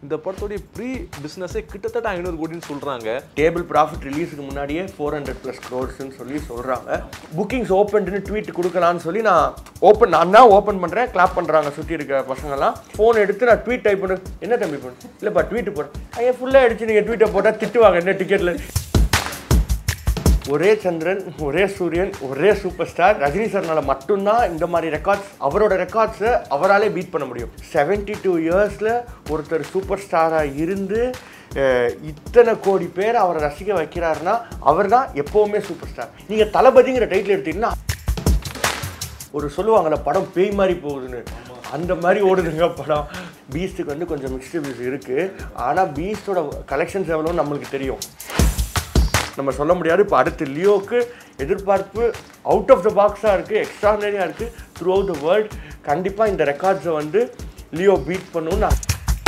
இந்த படத்தோடைய ப்ரீ பிஸ்னஸே கிட்டத்தட்ட ஐநூறு கோடின்னு சொல்கிறாங்க டேபிள் ப்ராஃபிட் ரிலீஸுக்கு முன்னாடியே ஃபோர் ஹண்ட்ரட் ப்ளஸ் க்ரோர்ஸ்னு சொல்லி சொல்கிறாங்க புக்கிங்ஸ் ஓப்பன்டுன்னு ட்வீட் கொடுக்கலான்னு சொல்லி நான் ஓப்பன் நான் தான் ஓப்பன் பண்ணுறேன் கிளாப் பண்ணுறாங்க சுற்றி இருக்க பசங்கள்லாம் ஃபோன் எடுத்து நான் ட்வீட் டைப் பண்ணு என்ன தம்பி பண்ணு இல்லைப்பா ட்வீட் போடுறேன் ஐயா ஃபுல்லாக அடிச்சு நீங்கள் ட்வீட்டை போட்டால் திட்டுவாங்க என்ன டிக்கெட்டில் ஒரே சந்திரன் ஒரே சூரியன் ஒரே சூப்பர் ஸ்டார் ரஜினி சார்னால மட்டும்தான் இந்த மாதிரி ரெக்கார்ட்ஸ் அவரோட ரெக்கார்ட்ஸை அவராலே பீட் பண்ண முடியும் 72 டூ இயர்ஸில் ஒருத்தர் சூப்பர் ஸ்டாராக இருந்து அஹ், இத்தனை கோடி பேர் அவரை ரசிக்க வைக்கிறாருன்னா அவர் தான் எப்போவுமே சூப்பர் ஸ்டார் நீங்கள் தளபதிங்கிற டைட்டில் எடுத்தீங்கன்னா ஒரு சொல்லுவாங்கல்ல படம் பேய் மாதிரி போகுதுன்னு அந்த மாதிரி ஓடுதுங்க படம் பீஸ்ட்டுக்கு வந்து கொஞ்சம் மிக்ஸ்டு வியூஸ் இருக்குது ஆனால் பீஸ்டோட கலெக்ஷன்ஸ் எவ்வளோன்னு நம்மளுக்கு தெரியும் நம்ம சொல்ல முடியாது இப்போ அடுத்து லியோக்கு எதிர்பார்ப்பு அவுட் ஆஃப் த பாக்ஸாக இருக்குது எக்ஸ்ட்ரானரியாக இருக்குது த்ரூ அவுட் த வேர்ல்ட் கண்டிப்பாக இந்த ரெக்கார்ட்ஸை வந்து லியோ பீட் பண்ணணும்னு நான்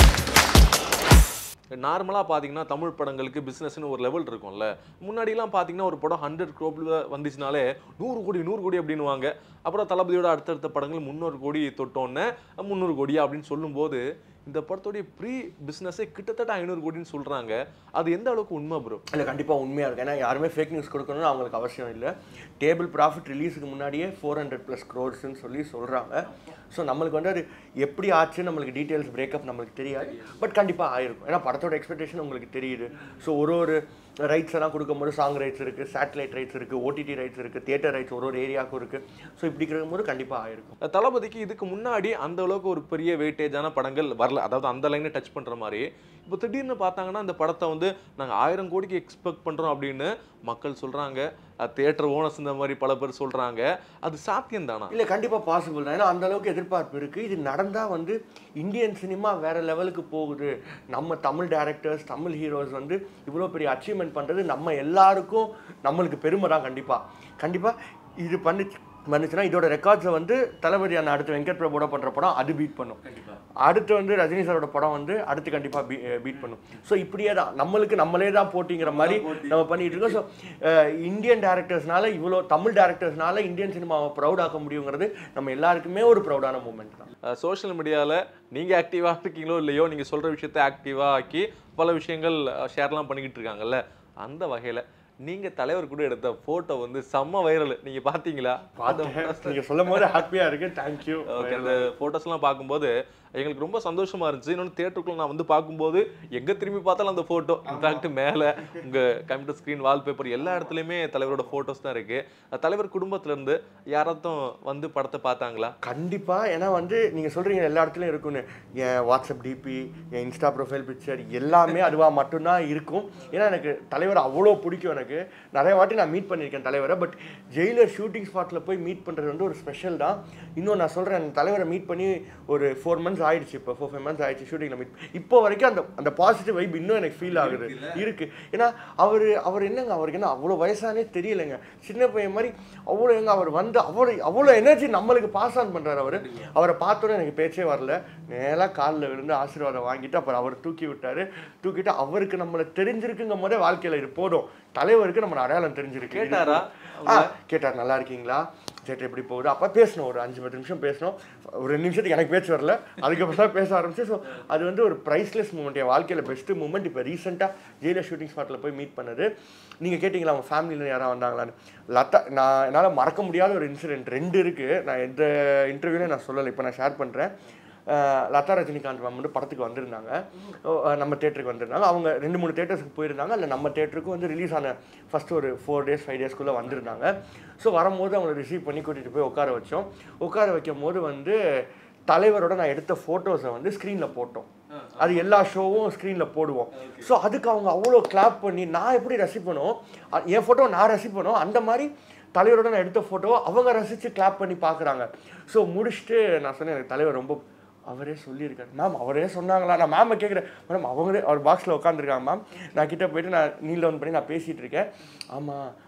நார்மலாக பார்த்தீங்கன்னா தமிழ் படங்களுக்கு பிஸ்னஸ்னு ஒரு லெவல் இருக்கும்ல முன்னாடிலாம் பார்த்தீங்கன்னா ஒரு படம் ஹண்ட்ரட் க்ரோப்பில் வந்துச்சுனாலே நூறு கோடி நூறு கோடி அப்படின்னுவாங்க அப்புறம் தளபதியோட அடுத்தடுத்த படங்கள் முந்நூறு கோடி தொட்டோன்னே முந்நூறு கோடி அப்படின்னு சொல்லும்போது இந்த படத்தோடைய ப்ரீ பிஸ்னஸே கிட்டத்தட்ட ஐநூறு கோடின்னு சொல்கிறாங்க அது எந்த அளவுக்கு உண்மை ப்ரோ இல்லை கண்டிப்பாக உண்மையாக இருக்குது ஏன்னா யாருமே ஃபேக் நியூஸ் கொடுக்கணும்னு அவங்களுக்கு அவசியம் இல்லை டேபிள் ப்ராஃபிட் ரிலீஸுக்கு முன்னாடியே ஃபோர் ஹண்ட்ரட் ப்ளஸ் க்ரோர்ஸ்னு சொல்லி சொல்கிறாங்க ஸோ நம்மளுக்கு வந்து அது எப்படி ஆச்சு நம்மளுக்கு டீட்டெயில்ஸ் பிரேக்கப் நம்மளுக்கு தெரியாது பட் கண்டிப்பாக ஆயிருக்கும் ஏன்னா படத்தோட எக்ஸ்பெக்டேஷன் உங்களுக்கு தெரியுது ஸோ ஒரு ஒரு ரைட்ஸ் எல்லாம் கொடுக்கும்போது சாங் ரைட்ஸ் இருக்குது சேட்டலைட் ரைட்ஸ் இருக்குது ஓடிடி ரைட்ஸ் இருக்குது தியேட்டர் ரைட்ஸ் ஒரு ஒரு ஏரியாவுக்கும் இருக்குது ஸோ இப்படி இருக்கும்போது கண்டிப்பாக ஆயிருக்கும் தளபதிக்கு இதுக்கு முன்னாடி அந்த அளவுக்கு ஒரு பெரிய வெயிட்டேஜான படங்கள் வரல அதாவது அந்த லைனை டச் பண்ற மாதிரி இப்போ திடீர்னு பார்த்தாங்கன்னா இந்த படத்தை வந்து நாங்கள் ஆயிரம் கோடிக்கு எக்ஸ்பெக்ட் பண்றோம் அப்படின்னு மக்கள் சொல்றாங்க தியேட்டர் ஓனர்ஸ் இந்த மாதிரி பல பேர் சொல்றாங்க அது சாத்தியம் தானா இல்லை கண்டிப்பாக பாசிபிள் தான் ஏன்னா அந்த அளவுக்கு எதிர்பார்ப்பு இருக்குது இது நடந்தால் வந்து இந்தியன் சினிமா வேற லெவலுக்கு போகுது நம்ம தமிழ் டேரக்டர்ஸ் தமிழ் ஹீரோஸ் வந்து இவ்வளோ பெரிய அச்சீவ்மெண்ட் பண்ணுறது நம்ம எல்லாருக்கும் நம்மளுக்கு பெருமை தான் கண்டிப்பாக கண்டிப்பாக இது பண்ணி பண்ணுச்சுன்னா இதோட ரெக்கார்ட்ஸை வந்து தளபதி அண்ணா அடுத்து வெங்கட் பிரபுவோட பண்ணுற படம் அது பீட் பண்ணும் அடுத்து வந்து ரஜினி சாரோட படம் வந்து அடுத்து கண்டிப்பாக பீ பீட் பண்ணும் ஸோ இப்படியே தான் நம்மளுக்கு நம்மளே தான் போட்டிங்கிற மாதிரி நம்ம பண்ணிட்டு இருக்கோம் ஸோ இந்தியன் டேரக்டர்ஸ்னால இவ்வளோ தமிழ் டேரக்டர்ஸ்னால இந்தியன் சினிமாவை ப்ரௌட் ஆக்க முடியுங்கிறது நம்ம எல்லாருக்குமே ஒரு ப்ரௌடான மூமெண்ட் தான் சோஷியல் மீடியாவில் நீங்கள் ஆக்டிவாக இருக்கீங்களோ இல்லையோ நீங்கள் சொல்கிற விஷயத்த ஆக்டிவாக ஆக்கி பல விஷயங்கள் ஷேர்லாம் பண்ணிக்கிட்டு இருக்காங்கல்ல அந்த வகையில் நீங்கள் தலைவர் கூட எடுத்த ஃபோட்டோ வந்து செம்ம வைரல் நீங்கள் பார்த்தீங்களா நீங்கள் சொல்லும் போது ஹாப்பியாக இருக்கு தேங்க்யூ ஓகே அந்த ஃபோட்டோஸ்லாம் பார்க்கும்போது எங்களுக்கு ரொம்ப சந்தோஷமா இருந்துச்சு இன்னொன்று தேட்டருக்குள்ள நான் வந்து பார்க்கும்போது எங்க திரும்பி பார்த்தாலும் அந்த ஃபோட்டோ இன்ஃபேக்ட் மேலே உங்க கம்ப்யூட்டர் ஸ்க்ரீன் வால்பேப்பர் எல்லா இடத்துலையுமே தலைவரோட ஃபோட்டோஸ் தான் இருக்கு அஹ் தலைவர் குடும்பத்துல இருந்து யாராச்சும் வந்து படத்தை பார்த்தாங்களா கண்டிப்பாக ஏன்னா வந்து நீங்கள் சொல்கிறீங்க எல்லா இடத்துலையும் இருக்கும்னு என் வாட்ஸ்அப் டிபி என் இன்ஸ்டா ப்ரொஃபைல் பிக்சர் எல்லாமே அதுவாக மட்டும்தான் இருக்கும் ஏன்னா எனக்கு தலைவர் அவ்வளோ பிடிக்கும் எனக்கு நிறைய வாட்டி நான் மீட் பண்ணியிருக்கேன் தலைவரை பட் ஜெயிலர் ஷூட்டிங் ஸ்பாட்டில் போய் மீட் பண்ணுறது வந்து ஒரு ஸ்பெஷல் தான் இன்னும் நான் சொல்கிறேன் தலைவரை மீட் பண்ணி ஒரு ஃபோர் மந்த்ஸ் ஆயிடுச்சு இப்போ ஃபோர் ஃபைவ் மந்த்ஸ் ஆயிடுச்சு ஷூட்டிங்கில் மீட் இப்போ வரைக்கும் அந்த அந்த பாசிட்டிவ் வைப் இன்னும் எனக்கு ஃபீல் ஆகுது இருக்குது ஏன்னா அவர் அவர் என்னங்க அவருக்கு என்ன அவ்வளோ வயசானே தெரியலைங்க சின்ன பையன் மாதிரி அவ்வளோ எங்க அவர் வந்து அவ்வளோ அவ்வளோ எனர்ஜி நம்மளுக்கு பாஸ் ஆன் பண்ணுறாரு அவர் அவரை பார்த்தோன்னே எனக்கு பேச்சே வரல நேராக காலில் விழுந்து ஆசீர்வாதம் வாங்கிட்டு அப்புறம் அவர் தூக்கி விட்டாரு தூக்கிட்டு அவருக்கு நம்மளை தெரிஞ்சிருக்குங்கும் போதே வாழ்க்கையில் இது போதும் தலைவருக்கு நம்ம அடையாளம் தெரிஞ்சிருக்கு கேட்டாரா? ஆ கேட்டார் நல்லா இருக்கீங்களா சேட்டை எப்படி போகுது அப்போ பேசணும் ஒரு அஞ்சு பத்து நிமிஷம் பேசணும் ஒரு ரெண்டு நிமிஷத்துக்கு எனக்கு பேச்சு வரல அதுக்கப்புறம் தான் பேச ஆரம்பிச்சு ஸோ அது வந்து ஒரு ப்ரைஸ்லெஸ் மூமெண்ட் என் வாழ்க்கையில் பெஸ்ட்டு மூமெண்ட் இப்போ ரீசெண்டாக ஜெயிலர் ஷூட்டிங் ஸ்பாட்டில் போய் மீட் பண்ணது நீங்கள் கேட்டிங்களா அவங்க ஃபேமிலியில் யாராவது வந்தாங்களான்னு லதா நான் என்னால் மறக்க முடியாத ஒரு இன்சிடென்ட் ரெண்டு இருக்குது நான் எந்த இன்டர்வியூலையும் நான் சொல்லலை இப்போ நான் ஷேர் பண்ணுறேன் அஹ் லதா ரஜினிகாந்த் மேம் வந்து படத்துக்கு வந்திருந்தாங்க ஓ, அஹ் நம்ம தேட்டருக்கு வந்திருந்தாங்க அவங்க ரெண்டு மூணு தேட்டர்ஸ்க்கு போயிருந்தாங்க இல்லை நம்ம தேட்டருக்கும் வந்து ரிலீஸ் ஆன ஃபர்ஸ்ட் ஒரு ஃபோர் டேஸ் ஃபைவ் டேஸ்க்குள்ளே வந்திருந்தாங்க ஸோ வரும்போது அவங்களை ரிசீவ் பண்ணி கூட்டிகிட்டு போய் உட்கார வச்சோம் உட்கார வைக்கும் போது வந்து தலைவரோட நான் எடுத்த ஃபோட்டோஸை வந்து ஸ்க்ரீனில் போட்டோம் அது எல்லா ஷோவும் ஸ்க்ரீனில் போடுவோம் ஸோ அதுக்கு அவங்க அவ்வளோ கிளாப் பண்ணி நான் எப்படி ரசிப்பனோ அ- என் ஃபோட்டோ நான் ரசிப்பனோ அந்த மாதிரி தலைவரோட நான் எடுத்த ஃபோட்டோவை அவங்க ரசித்து கிளாப் பண்ணி பார்க்குறாங்க ஸோ முடிச்சுட்டு நான் சொன்னேன் எனக்கு தலைவர் ரொம்ப அவரே சொல்லியிருக்காரு மேம் அவரே சொன்னாங்களா நான் மேமை கேட்குறேன் மேடம் அவங்களே அவர் பாக்ஸில் உட்காந்துருக்காங்க மேம் நான் கிட்ட போயிட்டு நான் நீல் டவுன் பண்ணி நான் பேசிகிட்டு இருக்கேன் ஆமாம்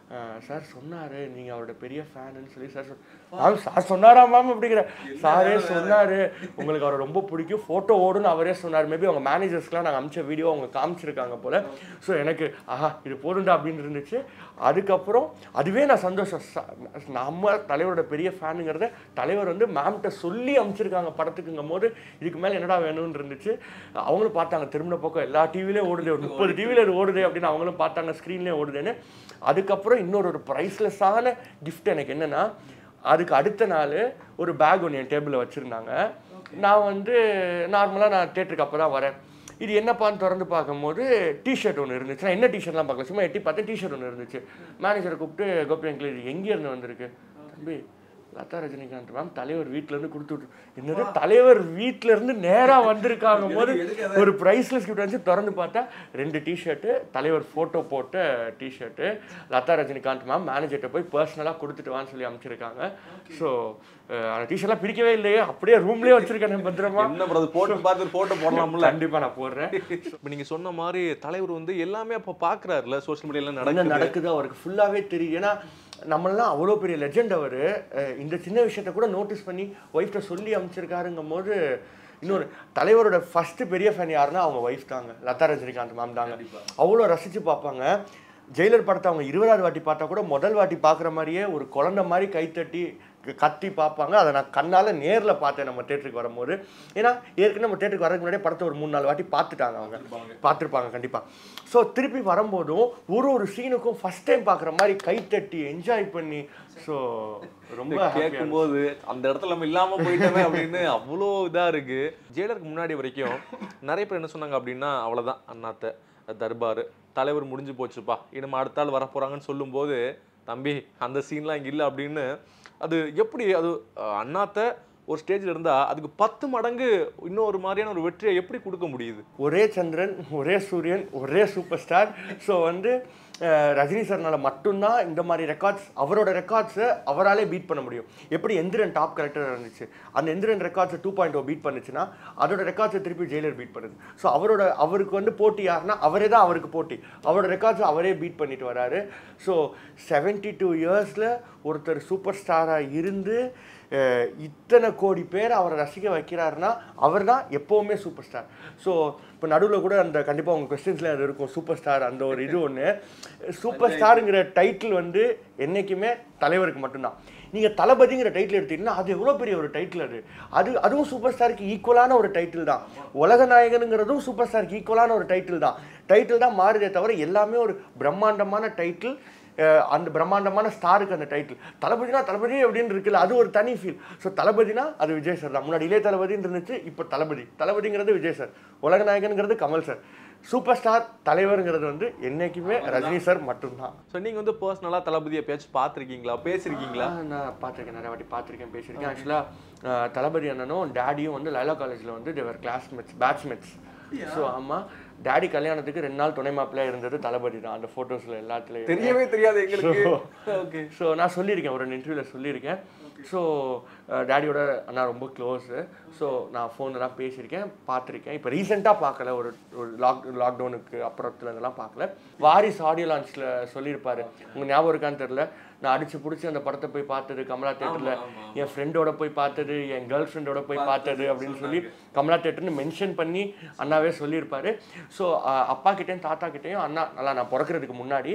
சார் சொன்னார் நீங்கள் அவரோட பெரிய ஃபேனுன்னு சொல்லி சார் மேம் சார் சொன்னாரா மேம் அப்படிங்கிற சாரே சொன்னார் உங்களுக்கு அவரை ரொம்ப பிடிக்கும் ஃபோட்டோ ஓடுன்னு அவரே சொன்னார் மேபி அவங்க மேனேஜர்ஸ்க்குலாம் நாங்கள் அமிச்ச வீடியோ அவங்க காமிச்சிருக்காங்க போல் ஸோ எனக்கு ஆஹா இது போதுண்டா அப்படின்னு இருந்துச்சு அதுக்கப்புறம் அதுவே நான் சந்தோஷம் ச- நம்ம தலைவரோட பெரிய ஃபேனுங்கிறத தலைவர் வந்து மேம்கிட்ட சொல்லி அனுப்பிச்சிருக்காங்க படத்துக்குங்கும் போது இதுக்கு மேலே என்னடா வேணும்னு இருந்துச்சு அவங்களும் பார்த்தாங்க திரும்பின பக்கம் எல்லா டிவிலையும் ஓடுது ஒரு முப்பது டிவியில் இது ஓடுது அப்படின்னு அவங்களும் பார்த்தாங்க ஸ்க்ரீன்லேயே ஓடுதுன்னு அதுக்கப்புறம் இன்னொரு ஒரு ப்ரைஸ்லெஸ்ஸான கிஃப்ட் எனக்கு என்னன்னா அதுக்கு அடுத்த நாள் ஒரு பேக் ஒன்று என் டேபிளில் வச்சுருந்தாங்க நான் வந்து நார்மலாக நான் தேட்டருக்கு அப்போ தான் வரேன் இது என்னப்பான்னு திறந்து பார்க்கும்போது டிஷர்ட் ஒன்று இருந்துச்சு நான் என்ன டிஷர்ட்லாம் பார்க்கல சும்மா எட்டி பார்த்தேன் டிஷர்ட் ஒன்று இருந்துச்சு மேனேஜரை கூப்பிட்டு கோபி அங்கிள் இது எங்கே இருந்து வந்திருக்கு தம்பி லதா ரஜினிகாந்த் மேம் தலைவர் வீட்ல இருந்து கொடுத்து விட்டு என்னது தலைவர் வீட்ல இருந்து நேரா வந்திருக்காங்க போது ஒரு ப்ரைஸ்லெஸ் கிஃப்ட் வந்து திறந்து பார்த்தா ரெண்டு டிஷர்ட்டு தலைவர் ஃபோட்டோ போட்ட டிஷர்ட்டு லதா ரஜினிகாந்த் மேம் மேனேஜர்கிட்ட போய் பர்சனலாக கொடுத்துட்டு வான்னு சொல்லி அமைச்சிருக்காங்க ஸோ அந்த டிஷர்ட்லாம் பிரிக்கவே இல்லையே அப்படியே ரூம்லேயே வச்சிருக்கேன் பத்திரமா என்ன brother, போட்டு பார்த்து போட்டோ போடலாம்ல கண்டிப்பா நான் போடுறேன் இப்ப நீங்க சொன்ன மாதிரி தலைவர் வந்து எல்லாமே அப்ப பாக்குறாருல சோஷியல் மீடியால என்ன நடக்குது நடக்குது அவருக்கு ஃபுல்லாவே தெரியும் ஏன்னா நம்மளாம் அவ்வளோ பெரிய லெஜெண்ட் அவர் இந்த சின்ன விஷயத்த கூட நோட்டீஸ் பண்ணி ஒய்ஃப்ட்ட சொல்லி அமைச்சிருக்காருங்கும் போது இன்னொரு தலைவரோட ஃபர்ஸ்ட் பெரிய ஃபேன் யாருன்னா அவங்க ஒய்ஃப் தாங்க லதா ரஜினிகாந்த் மேம் தாங்க அவ்வளோ ரசிச்சு பார்ப்பாங்க ஜெயிலர் படத்தை அவங்க இருபதாவது வாட்டி பார்த்தா கூட முதல் வாட்டி பார்க்குற மாதிரியே ஒரு குழந்தை மாதிரி கைத்தட்டி க- கத்தி பார்ப்பாங்க அதை நான் கண்ணால் நேரில் பார்த்தேன் நம்ம தேட்டருக்கு வரும்போது ஏன்னா ஏற்கனவே நம்ம தேட்டருக்கு வரதுக்கு முன்னாடியே படத்தை ஒரு மூணு நாலு வாட்டி பார்த்துட்டாங்க அவங்க பார்த்துருப்பாங்க கண்டிப்பாக ஸோ திருப்பி வரும்போதும் ஒரு ஒரு சீனுக்கும் ஃபர்ஸ்ட் டைம் பார்க்குற மாதிரி கைத்தட்டி என்ஜாய் பண்ணி ஸோ ரொம்ப happy ஆ கேட்கும் போது அந்த இடத்துல நம்ம இல்லாம போயிட்டோமே அப்படின்னு அவ்வளோ இதா இருக்கு ஜெயிலருக்கு முன்னாடி வரைக்கும் நிறைய பேர் என்ன சொன்னாங்க அப்படின்னா அவ்வளவுதான் அண்ணாத்த தர்பார் தலைவர் முடிஞ்சு போச்சுப்பா இனிமே அடுத்த ஆள் வர போறாங்கன்னு சொல்லும்போது தம்பி அந்த சீன்லாம் இங்க இல்லை அப்படின்னு அது எப்படி அது அஹ், அண்ணாத்த ஒரு ஸ்டேஜ்ல இருந்தா அதுக்கு பத்து மடங்கு இன்னொரு மாதிரியான ஒரு வெற்றியை எப்படி கொடுக்க முடியுது ஒரே சந்திரன் ஒரே சூரியன் ஒரே சூப்பர் ஸ்டார் ஸோ வந்து அஹ், ரஜினி சார்னால மட்டும்தான் இந்த மாதிரி ரெக்கார்ட்ஸ் அவரோட ரெக்கார்ட்ஸை அவராலே பீட் பண்ண முடியும் எப்படி எந்திரன் டாப் கரெக்டராக இருந்துச்சு அந்த எந்திரன் ரெக்கார்ட்ஸை டூ பாயிண்ட் ஓ பீட் பண்ணுச்சுன்னா அதோட ரெக்கார்ட்ஸை திருப்பி ஜெயிலர் பீட் பண்ணுது ஸோ அவரோட அவருக்கு வந்து போட்டி யாருன்னா அவரே தான் அவருக்கு போட்டி அவரோட ரெக்கார்ட்ஸை அவரே பீட் பண்ணிட்டு வராரு ஸோ செவன்ட்டி டூ இயர்ஸில் ஒருத்தர் சூப்பர் ஸ்டாராக இருந்து அஹ், இத்தனை கோடி பேர் அவரை ரசிக்க வைக்கிறாருன்னா அவர் தான் எப்போவுமே சூப்பர் ஸ்டார் ஸோ இப்போ நடுவில் கூட அந்த கண்டிப்பாக உங்கள் கொஸ்டின்ஸில் அது இருக்கும் சூப்பர் ஸ்டார் அந்த ஒரு இது ஒன்று சூப்பர் ஸ்டாருங்கிற டைட்டில் வந்து என்றைக்குமே தலைவருக்கு மட்டும்தான் நீங்கள் தளபதிங்கிற டைட்டில் எடுத்தீங்கன்னா அது எவ்வளோ பெரிய ஒரு டைட்டில் அது அது அதுவும் சூப்பர் ஸ்டாருக்கு ஈக்குவலான ஒரு டைட்டில் தான் உலக நாயகனுங்கிறதும் சூப்பர் ஸ்டாருக்கு ஈக்குவலான ஒரு டைட்டில் தான் டைட்டில் தான் மாறுதே தவிர எல்லாமே ஒரு பிரம்மாண்டமான டைட்டில் அஹ் அந்த பிரம்மாண்டமான ஸ்டாருக்கு அந்த டைட்டில் தளபதினா தளபதி அப்படின்னு இருக்குல்ல அது ஒரு தனி ஃபீல் ஸோ தளபதினா அது விஜய் சார் தான் முன்னாடி இளைய தளபதின்னு இருந்துச்சு இப்போ தளபதி தளபதிங்கிறது விஜய் சார் உலகநாயகனுங்கிறது கமல் சார் சூப்பர் ஸ்டார் தலைவருங்கிறது வந்து என்னைக்குமே ரஜினி சார் மட்டும்தான் ஸோ நீங்க வந்து பர்சனலா தளபதி எப்பயாச்சும் பார்த்திருக்கீங்களா பேசியிருக்கீங்களா ஆ, நான் பார்த்துருக்கேன் நிறைய வாட்டி பார்த்துருக்கேன் பேசியிருக்கேன் ஆக்சுவலாக தளபதி அண்ணனும் டேடியும் வந்து லைலா காலேஜில் வந்து தேவர் கிளாஸ்மேட்ஸ் பேட்ச்மேட்ஸ் ஸோ ஆமாம் டேடி கல்யாணத்துக்கு ரெண்டு நாள் துணை மாப்பிள்ளையா இருந்தது தளபதி தான் அந்த ஃபோட்டோஸில் எல்லாத்துலேயும் தெரியவே தெரியாது எங்களுக்கு So, ஓகே ஸோ நான் சொல்லியிருக்கேன் ஒரு இன்டர்வியூவில் சொல்லியிருக்கேன் ஸோ டேடியோட அண்ணா ரொம்ப க்ளோஸு ஸோ நான் ஃபோன்லாம் பேசியிருக்கேன் பார்த்துருக்கேன் இப்போ ரீசெண்டாக பார்க்கல ஒரு ஒரு லாக் லாக்டவுனுக்கு அப்புறத்துல இதெல்லாம் பார்க்கல வாரிஸ் ஆடியோ லான்ச்சில் சொல்லியிருப்பாரு உங்கள் ஞாபகம் இருக்கான்னு தெரில நான் அடிச்சு பிடிச்சி அந்த படத்தை போய் பார்த்தது கமலா தேட்டரில் என் ஃப்ரெண்டோட போய் பார்த்தது என் கேர்ள் ஃப்ரெண்டோட போய் பார்த்தது அப்படின்னு சொல்லி கமலா தேட்டர்னு மென்ஷன் பண்ணி அண்ணாவே சொல்லியிருப்பாரு ஸோ அப்பா கிட்டேயும் தாத்தா கிட்டேயும் அண்ணா நல்லா நான் பிறக்கிறதுக்கு முன்னாடி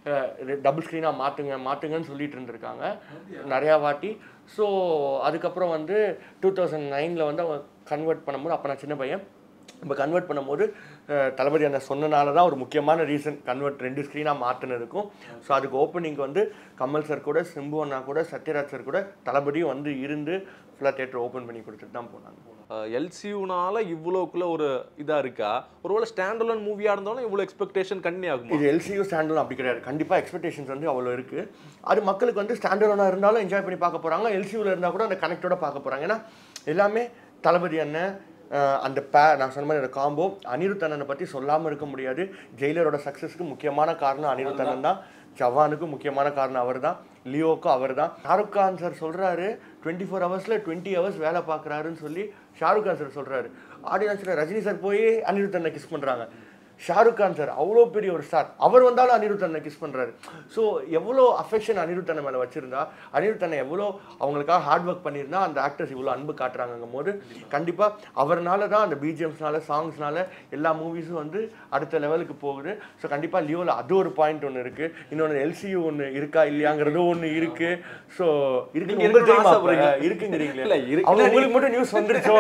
டபுள் ஸ்க்ரீனாக மாற்றுங்க மாற்றுங்கன்னு சொல்லிட்டு இருந்திருக்காங்க நிறையா வாட்டி ஸோ அதுக்கப்புறம் வந்து டூ தௌசண்ட் நைனில் வந்து அவங்க கன்வெர்ட் பண்ணும்போது அப்போ நான் சின்ன பையன் இப்போ கன்வெர்ட் பண்ணும்போது அஹ், தளபதி அண்ணன் சொன்னனால தான் ஒரு முக்கியமான ரீசன் கன்வெர்ட் ரெண்டு ஸ்க்ரீனாக மாற்றினதுக்கும் ஸோ அதுக்கு ஓப்பனிங் வந்து கமல் சார் கூட சிம்பு அண்ணா கூட சத்யராஜ் சார் கூட தளபதியும் வந்து இருந்து ஃபுல்லாக தேட்டர் ஓப்பன் பண்ணி கொடுத்துட்டு தான் போனாங்க எல்சியூனால இவ்வளோக்குள்ள ஒரு இதா இருக்கா ஒருவேளை ஸ்டாண்ட் அலோன் மூவியா இருந்தாலும் இவ்வளோ எக்ஸ்பெக்டேஷன் கண்ணி ஆகுமா இது எல்சியூ ஸ்டாண்டர்ட் அப்படி கிடையாது கண்டிப்பாக எக்ஸ்பெக்டேஷன்ஸ் வந்து அவ்வளோ இருக்குது அது மக்களுக்கு வந்து ஸ்டாண்டர்டாக இருந்தாலும் என்ஜாய் பண்ணி பார்க்க போகிறாங்க எல்சியூவில் இருந்தால் கூட அந்த கனெக்டோட பார்க்க போகிறாங்க ஏன்னா எல்லாமே தளபதி அண்ணன் அஹ், அந்த பே நான் சொன்ன மாதிரி அந்த காம்போ அனிருத் அண்ணனை பற்றி சொல்லாமல் இருக்க முடியாது ஜெயிலரோட சக்ஸஸ்க்கு முக்கியமான காரணம் அனிருத் அண்ணன் தான் ஜவானுக்கு முக்கியமான காரணம் அவர் தான் லியோக்கும் அவர் தான் ஷாருக் கான் சார் சொல்கிறாரு டுவெண்ட்டி ஃபோர் ஹவர்ஸில் டுவெண்ட்டி ஹவர்ஸ் வேலை பார்க்குறாருன்னு சொல்லி ஷாருக் கான் சார் சொல்கிறாரு ஆடியன்ஸில் ரஜினி சார் போய் அனிருத் அண்ணனை கிஸ் பண்ணுறாங்க ஷாருக் கான் சார் அவ்வளோ பெரிய ஒரு ஸ்டார் அவர் வந்தாலும் அனிருத் அண்ணன் கிஸ் பண்ணுறாரு ஸோ எவ்வளோ அஃபெக்ஷன் அனிருத் அண்ணன் மேலே வச்சிருந்தா அனிருத் அண்ணன் எவ்வளோ அவங்களுக்காக ஹார்ட் ஒர்க் பண்ணியிருந்தா அந்த ஆக்டர்ஸ் இவ்வளோ அன்பு காட்டுறாங்கங்கும் போது கண்டிப்பாக அவர்னால தான் அந்த பிஜிஎம்ஸ்னால சாங்ஸ்னால எல்லா மூவிஸும் வந்து அடுத்த லெவலுக்கு போகுது ஸோ கண்டிப்பாக லியோவில் அது ஒரு பாயிண்ட் ஒன்று இருக்குது இன்னொன்று எல்சியூ ஒன்று இருக்கா இல்லையாங்கிறதும் ஒன்று இருக்குது ஸோ இருக்கு நீங்க உங்களுக்கு தெரியுமா இருக்கணும்னு அப்ப? ஆசைப்படுறீங்க. இருக்குங்கிறீங்களே இல்ல, இருக்கு. அவங்க உங்களுக்கு மட்டும் நியூஸ் வந்துருச்சோ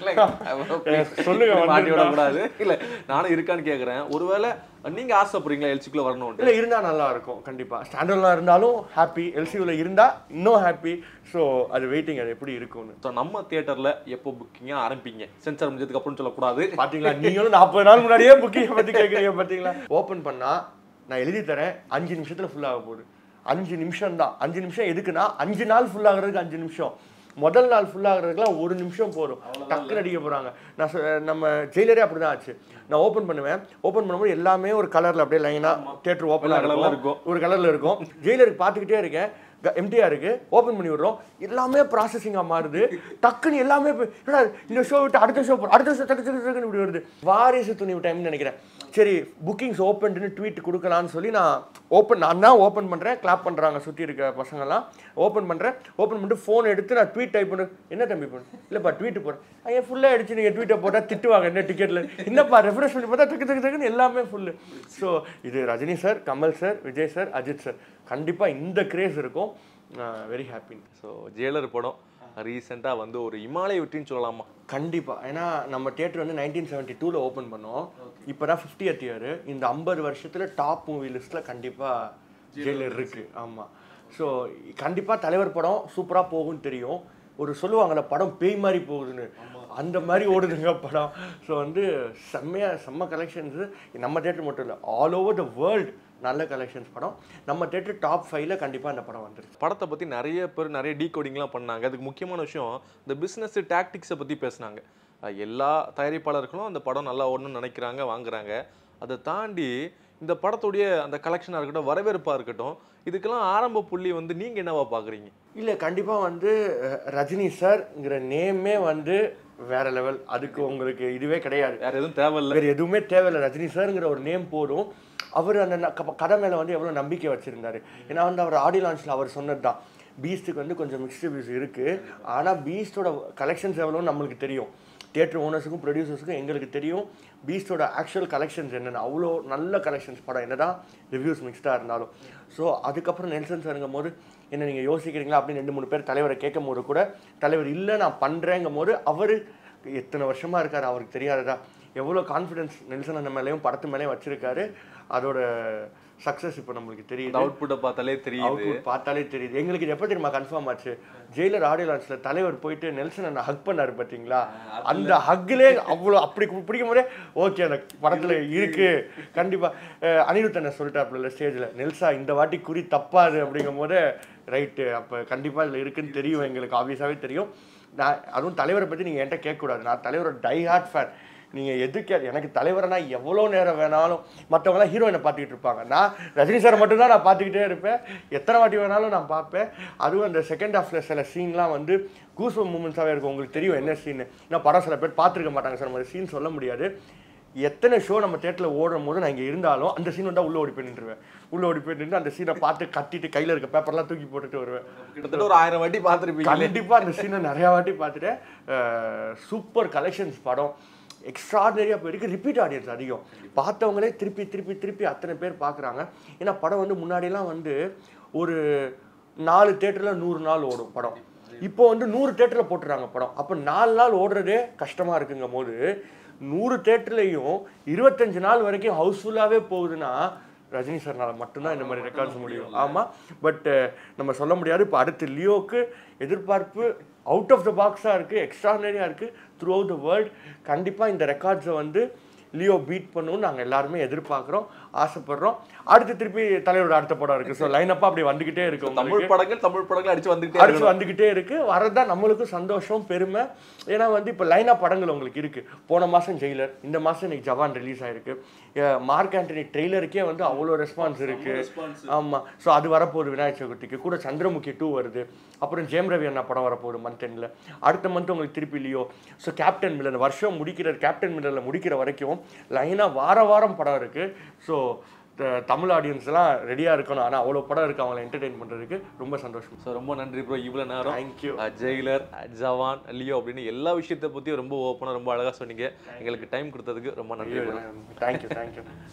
சொல்லுங்க, மாட்டி வந்துருந்தா. விடக்கூடாது இல்ல நானும் இருக்கான்னு கேக்குறேன் ஒருவேளை நீங்க ஆசைப்படுறீங்களா எல்சிக்குள்ள வரணும்னு இல்லை இருந்தால் நல்லா இருக்கும் கண்டிப்பாக ஸ்டாண்டர்டில் இருந்தாலும் ஹாப்பி எல்சியூவில் இருந்தால் இன்னும் ஹாப்பி ஸோ அது வெயிட்டிங் அது எப்படி இருக்கும்னு ஸோ நம்ம தியேட்டர்ல எப்போ புக்கிங்கா ஆரம்பிப்பீங்க சென்சார் முடிஞ்சதுக்கு அப்புறம் சொல்லக்கூடாது பாத்தீங்களா நீங்களும் நாற்பது நாள் முன்னாடியே புக்கிங் பத்தி கேட்குறீங்க பாத்தீங்களா ஓப்பன் பண்ணா நான் எழுதி தரேன் அஞ்சு நிமிஷத்துல full ஆக போகுது அஞ்சு நிமிஷம் தான் அஞ்சு நிமிஷம் எதுக்குன்னா அஞ்சு நாள் full ஆகுறதுக்கு அஞ்சு நிமிஷம் முதல் நாள் full ஆகுறதுக்குலாம் ஒரு நிமிஷம் போதும் டக்குன்னு அடிக்க போறாங்க நான் சொ- நம்ம ஜெயிலரே அப்படிதான் ஆச்சு நான் ஓப்பன் பண்ணுவேன் ஓப்பன் பண்ணும்போது எல்லாமே ஒரு கலர்ல அப்படியே லைனா தியேட்டர் ஓப்பன் எல்லா colourல இருக்கும் இருக்கும். ஒரு கலர்ல இருக்கும் ஜெயிலருக்கு பார்த்துக்கிட்டே இருக்கேன் எம்டிஆர் இருக்கு ஓப்பன் பண்ணி விடுறோம் எல்லாமே ப்ராசஸிங்காக மாறுது டக்குன்னு எல்லாமே போய், என்னடா இந்த ஷோ விட்டு அடுத்த ஷோ போகிறோம் அடுத்த ஷோ டக்கு டக்கு டக்குன்னு இப்படி வருது வாரிசு துணிவு டைம்னு நினைக்கிறேன் சரி புக்கிங்ஸ் ஓப்பன்டுன்னு ட்வீட் கொடுக்கலான்னு சொல்லி நான் ஓப்பன் நான் தான் ஓப்பன் பண்ணுறேன் கிளாப் பண்ணுறாங்க சுற்றி இருக்க பசங்கள்லாம் ஓப்பன் பண்ணுறேன் ஓப்பன் பண்ணிட்டு ஃபோன் எடுத்து நான் ட்வீட் டைப் பண்ணு என்ன தம்பி பண்ணு இல்லைப்பா ட்வீட் போடுறேன் ஐயா ஃபுல்லாக அடிச்சு நீங்கள் ட்வீட்டை போட்டால் திட்டுவாங்க என்ன டிக்கெட்டில் என்னப்பா ரெஃப்ரெஷ் பண்ணி பார்த்தா டக்கு டக்கு டக்குன்னு எல்லாமே ஃபுல்லு ஸோ இது Rajini sir Kamal sir Vijay sir Ajith sir கண்டிப்பாக இந்த கிரேஸ் இருக்கும் வெரி ஹாப்பி ஸோ ஜெயிலர் படம் ரீசெண்டாக வந்து ஒரு இமாலய வெற்றின்னு சொல்லலாமா கண்டிப்பா ஏன்னா நம்ம தியேட்டர் வந்து நைன்டீன் செவன்ட்டி டூவில் ஓப்பன் பண்ணோம் இப்போ தான் ஃபிஃப்டியத் இயர் இந்த ஐம்பது வருஷத்துல டாப் மூவி லிஸ்ட்டில் கண்டிப்பாக ஜெயிலர் இருக்கு ஆமா ஸோ கண்டிப்பா தலைவர் படம் சூப்பரா போகும்னு தெரியும் ஒரு சொல்லுவாங்கல்ல படம் பேய் மாதிரி போகுதுன்னு அந்த மாதிரி ஓடுதுங்க படம் ஸோ வந்து செம்மையா செம்ம கலெக்ஷன்ஸு நம்ம தேட்டர் மட்டும் இல்லை ஆல் ஓவர் த வேர்ல்டு நல்ல கலெக்ஷன்ஸ் படம் நம்ம தேட்டர் டாப் ஃபைவ்ல கண்டிப்பாக அந்த படம் வந்துருச்சு படத்தை பற்றி நிறைய பேர் நிறைய டீகோடிங்லாம் பண்ணாங்க அதுக்கு முக்கியமான விஷயம் இந்த பிஸ்னஸ் டாக்டிக்ஸை பற்றி பேசுனாங்க அஹ் எல்லா தயாரிப்பாளர்களும் அந்த படம் நல்லா ஓடணும்னு நினைக்கிறாங்க வாங்குறாங்க அதை தாண்டி இந்த படத்துடைய அந்த கலெக்ஷனாக இருக்கட்டும் வரவேற்பாக இருக்கட்டும் இதுக்கெல்லாம் ஆரம்ப புள்ளி வந்து நீங்கள் என்னவா பார்க்குறீங்க இல்லை கண்டிப்பாக வந்து அஹ், ரஜினி சார்ங்கிற நேமே வந்து வேற லெவல் அதுக்கு உங்களுக்கு இதுவே கிடையாது வேற எதுவும் தேவையில்லை வேறு எதுவுமே தேவையில்லை ரஜினி சார்ங்கிற ஒரு நேம் போதும் அவர் அந்த ந- க- கதை மேலே வந்து எவ்வளோ நம்பிக்கை வச்சுருந்தாரு ஏன்னா வந்து அவர் ஆடி லான்ச்சில் அவர் சொன்னது தான் பீஸ்ட்டுக்கு வந்து கொஞ்சம் மிக்ஸ்டு வியூஸ் இருக்குது ஆனால் பீஸ்டோட கலெக்ஷன்ஸ் எவ்வளோன்னு நம்மளுக்கு தெரியும் தியேட்டர் ஓனர்ஸுக்கும் ப்ரொடியூசர்ஸுக்கும் எங்களுக்கு தெரியும் பீஸ்டோட ஆக்சுவல் கலெக்ஷன்ஸ் என்னென்ன அவ்வளோ நல்ல கலெக்ஷன்ஸ் படம் என்னதான் ரிவ்யூஸ் மிக்ஸ்டாக இருந்தாலும் ஸோ அதுக்கப்புறம் நெல்சன் சாருங்கும் போது என்ன நீங்கள் யோசிக்கிறீங்களா அப்படின்னு ரெண்டு மூணு பேர் தலைவரை கேட்கும் போது கூட தலைவர் இல்லை நான் பண்ணுறேங்கும் போது அவர் எத்தனை வருஷமா இருக்காரு அவருக்கு தெரியாததா எவ்வளோ கான்ஃபிடன்ஸ் நெல்சன் அந்த மேலேயும் படத்து மேலேயும் வச்சிருக்காரு அதோட சக்ஸஸ் இப்போ நம்மளுக்கு இந்த தெரியுது அவுட்புட்டை பார்த்தாலே தெரியுது அவுட்புட் பார்த்தாலே தெரியுது எங்களுக்கு இது எப்போ தெரியுமா கன்ஃபார்ம் ஆச்சு ஜெயிலர் ஆடியோ லான்ச்ல தலைவர் போயிட்டு நெல்சன் அண்ணா ஹக் பண்ணாரு பார்த்தீங்களா அந்த ஹக்லே அவ்வளோ அப்படி கு- பிடிக்கும் போதே ஓகே அந்த படத்துல இருக்கு கண்டிப்பா அஹ் அனிருத் அண்ணன் சொல்லிட்டாப்புல ஸ்டேஜ்ல நெல்சா இந்த வாட்டி குறி தப்பாது அப்படிங்கும் போது ரைட்டு அப்போ கண்டிப்பா இதுல இருக்குன்னு தெரியும் எங்களுக்கு ஆப்வியஸாவே தெரியும் நான் அதுவும் தலைவரை பத்தி நீங்க என்கிட்ட கேட்கக்கூடாது நான் தலைவரோட டை ஹார்ட் ஃபேன் நீங்கள் எதுக்கு எனக்கு தலைவரனா எவ்வளோ நேரம் வேணாலும் மற்றவங்களாம் ஹீரோயினை பார்த்துக்கிட்டு இருப்பாங்க நான் ரஜினி சார் மட்டும்தான் நான் பார்த்துக்கிட்டே இருப்பேன் எத்தனை வாட்டி வேணாலும் நான் பார்ப்பேன் அதுவும் அந்த செகண்ட் ஹாஃப்ல சில சீன்லாம் வந்து கூஸ் மூமெண்ட்ஸாகவே இருக்கும் உங்களுக்கு தெரியும் என்ன சீன் நான் படம் சில பேர் பார்த்துருக்க மாட்டாங்க சார் நம்ம சீன் சொல்ல முடியாது எத்தனை ஷோ நம்ம தேட்டரில் ஓடும் போது நான் இங்கே இருந்தாலும் அந்த சீன் வந்தால் உள்ளே ஓடி போய் நின்றுவேன் உள்ளே ஓடி போய் நின்று அந்த சீனை பார்த்து கத்திட்டு கையில் இருக்க பேப்பர்லாம் தூக்கி போட்டுட்டு வருவேன் கிட்டத்தட்ட ஒரு ஆயிரம் வாட்டி பார்த்துருப்பீங்க கண்டிப்பா அந்த சீனை நிறைய வாட்டி பார்த்துட்டேன் சூப்பர் கலெக்ஷன்ஸ் படம் எக்ஸ்ட்ராடனரியாக போயிருக்கு ரிப்பீட் ஆடியன்ஸ் அதிகம் பார்த்தவங்களே திருப்பி திருப்பி திருப்பி அத்தனை பேர் பார்க்குறாங்க ஏன்னா படம் வந்து முன்னாடிலாம் வந்து ஒரு நாலு தேட்டரில் நூறு நாள் ஓடும் படம் இப்போ வந்து நூறு தேட்டரில் போட்டுறாங்க படம் அப்போ நாலு நாள் ஓடுறதே கஷ்டமாக இருக்குங்கும் போது நூறு தேட்டர்லையும் இருபத்தஞ்சு நாள் வரைக்கும் ஹவுஸ்ஃபுல்லாகவே போகுதுன்னா ரஜினி சார்னால மட்டும்தான் இந்த மாதிரி ரெக்கார்ட்ஸ் முடியும் ஆமாம் பட் நம்ம சொல்ல முடியாது இப்போ அடுத்து லியோக்கு எதிர்பார்ப்பு அவுட் ஆஃப் த பாக்ஸாக இருக்குது எக்ஸ்ட்ரானரியாக இருக்குது த்ரூ அவுட் த வேர்ல்ட் கண்டிப்பாக இந்த ரெக்கார்ட்ஸை வந்து லியோ பீட் பண்ணணும்னு நாங்கள் எல்லாருமே எதிர்பார்க்குறோம் ஆசைப்படுறோம் அடுத்து திருப்பி தலைவரோட அடுத்த படம் இருக்குது ஸோ லைனப்பாக அப்படி வந்துக்கிட்டே இருக்கு உங்களுக்கு. தமிழ் படங்கள் தமிழ் படங்கள் அடிச்சு வந்துகிட்டே அடுத்து இருக்கணும். வந்துக்கிட்டே இருக்கு வரதான் நம்மளுக்கும் சந்தோஷம் பெருமை ஏன்னா வந்து இப்போ லைனாக படங்கள் உங்களுக்கு இருக்கு போன மாதம் ஜெயிலர் இந்த மாதம் இன்னைக்கு ஜவான் ரிலீஸ் ஆயிருக்கு அஹ் மார்க் ஆண்டனி ட்ரெய்லருக்கே வந்து அவ்வளோ ரெஸ்பான்ஸ் இருக்கு ஆமாம் ஸோ அது வரப்போகுது விநாயகர் சதுர்த்திக்கு கூட சந்திரமுகி டூ வருது அப்புறம் ஜெயம் ரவி அண்ணா படம் வரப்போகுது மந்த் எண்டில் அடுத்த மந்த் உங்களுக்கு திருப்பி இல்லையோ ஸோ கேப்டன் மில்லர் வருஷம் முடிக்கிற கேப்டன் மில்லரில் முடிக்கிற வரைக்கும் லைனாக வார வாரம் படம் இருக்குது ஸோ தமிழ் ஆடியன்ஸ்லாம் ரெடியாக இருக்கணும் ஆனால் அவ்வளோ படம் இருக்குது அவங்கள என்டர்டெயின் பண்ணுறதுக்கு ரொம்ப சந்தோஷம் ஸோ ரொம்ப நன்றி ப்ரோ இவ்வளோ நேரம் தேங்க்யூ அஹ், ஜெயிலர் அஹ், ஜவான் லியோ அப்படின்னு எல்லா விஷயத்தை பற்றியும் ரொம்ப ஓப்பனாக ரொம்ப அழகாக சொன்னீங்க எங்களுக்கு டைம் கொடுத்ததுக்கு ரொம்ப நன்றி bro. Thank you thank you